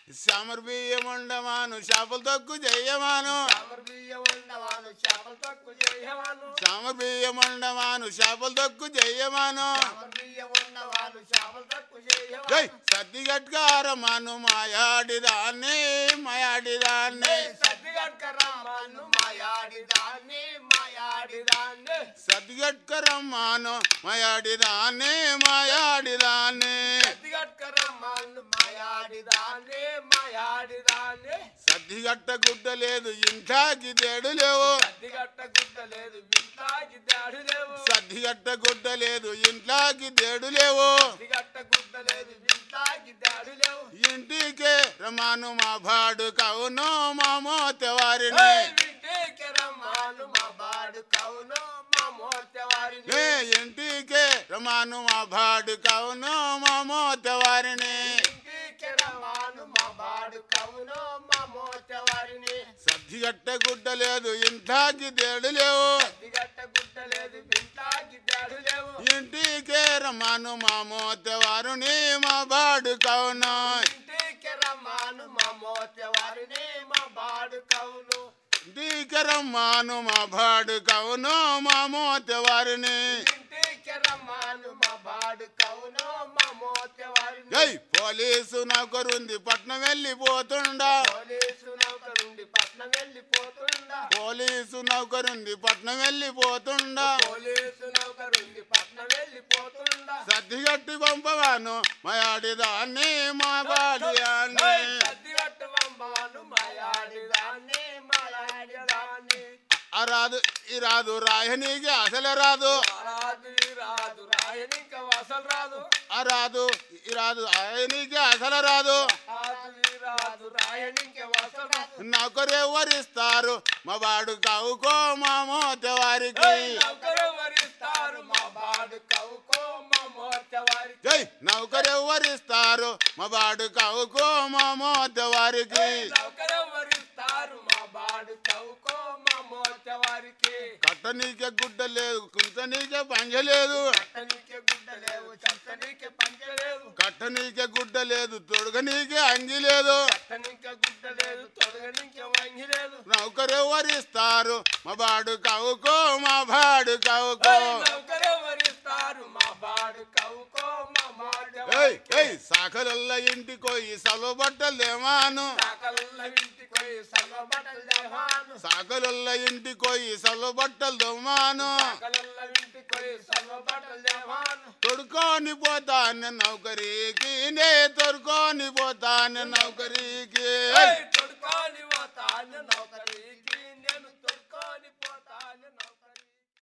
సమర్ బియ్యం ఉండమాను చేపల తొక్కు చెయ్యమాను సామర్ బియ్యం ఉండవాను చేపల తొక్కు చేయవాను సమర్ బియ్యం ఉండమాను చేపల తొక్కు చెయ్యమాను సామర్ బియ్యం ఉండవాను చేపల తొక్కు జై చేయవాను సత్తిగట్కారమాను మాయాడిదాన్ని మాయాడిదాన్ని సర్దిగట్కరమ్మను మాయాడిదాన్ని మాయాడిదాన్ని సత్తిగట్కరమ్మాను మాయాడిదాన్ని మాయాడిదాన్ని సర్దిగట్కరమ్మను మాయాడిదాన్ని మాయాడిదాన్ని సత్తిగట్ట గుడ్డ లేదు ఇంటాకి తేడు లేవు సర్దిగట్ట గుడ్డ లేదు వింతాకి దాడి లేవు సద్దిగట్ట గుడ్డ లేదు ఇంట్లోకి తేడు లేవు సర్దిగట్ట గుడ్డ లేదు వింతాకి దాడి లేవు ఇంటికే రమాను మా భాడు కవును మా మోతెవారిని వింటేకి రమ్మాను మా బాడు కవును మా మోర్తెవారిని ఏ ఇంటికే రమాను మా భాడు కవును మా మోతెవారిని ఇంటికి రమ్మాను మా బాడు కవును మా మోర్తెవారిని సద్దిగట్ట గుడ్డ లేదు ఇంట్లోకి తేడు లేవు సర్దిగట్ట గుడ్డ లేదు వింతాకి దాడి లేవు ఇంటికే రమాను మా మోతెవారుని మా భాడు కవును ఇంటికి రమ్మాను మా మోర్తెవారిని మా బాడు కవును ఇంటికే రమ్మాను మా భాడు కవును మా మోతెవారిని ఇంటికి రమ్మాను మా బాడు కవును మా మోర్తెవారిని జై పోలీసు నౌకరుంది పట్నం వెళ్ళిపోతుండా పోలీసు నౌకరుండి పట్నం వెళ్ళిపోతుండా పోలీసు నౌకరుంది పట్నం వెళ్ళిపోతుండా పోలీసు నౌకరుండి పట్నం వెళ్ళిపోతుండా సర్దిగట్టి పంపవాను మయాడిదాన్ని మా బాడియాన్ని సర్దిగట్టు పంపవాను మాయాడిదాన్ని మాయాడిదాన్ని అరాదు ఈ రాదు రాయనీకి అసలే రాదు రాదు రాదు రాయనిక అసలు రాదు అరాదు ఈ రాదు రాయనీకి అసలు రాదు రాదు రాదు రాయనిక అసలు రాదు నౌకరు ఎవరిస్తారు మా వాడు కావుకో మా మోతెవారికి నౌకరు వరిస్తారు మా బాడు కవుకో మా మోర్చ వారికి జై నౌకరు ఎవరిస్తారు మా వాడు కావుకో మా మోతెవారికి నౌకరు వరిస్తారు మా బాడు కవుకో మా మోర్చ వారికి కట్టనీకే గుడ్డ లేదు కుంచనీకే పంజలేదు చట్టనీకే గుడ్డ లేవు చట్టనీకే పంచలేవు కట్టనీకే గుడ్డ లేదు తొడగనీకే అంగి లేదు చట్టనీకే గుడ్డ లేదు తొడగనీకే వంగి లేదు నౌకరెవరిస్తారు మా బాడు కావుకో మా బాడు కావుకో నౌకరు వరిస్తారు మా బాడు కవుకో మా మోర్చ ఏయ్ వారికి ఏయ్ సాకలల్ల ఇంటికోయి సలవ బట్టలు దేవాను సాకల్ల ఇంటికి పోయి సర్వ బట్టలు దేవాను సాకలల్ల ఇంటికోయి సలవ బట్టలు దొమ్మాను సాకలల్ల ఇంటికి పోయి సర్వ బట్టలు దేవాను తొడుకొని పోతాను నౌకరీకి నే తొడుకొని పోతాను నౌకరీకి ఏయ్! తొడుకొని పోతాను నౌకరు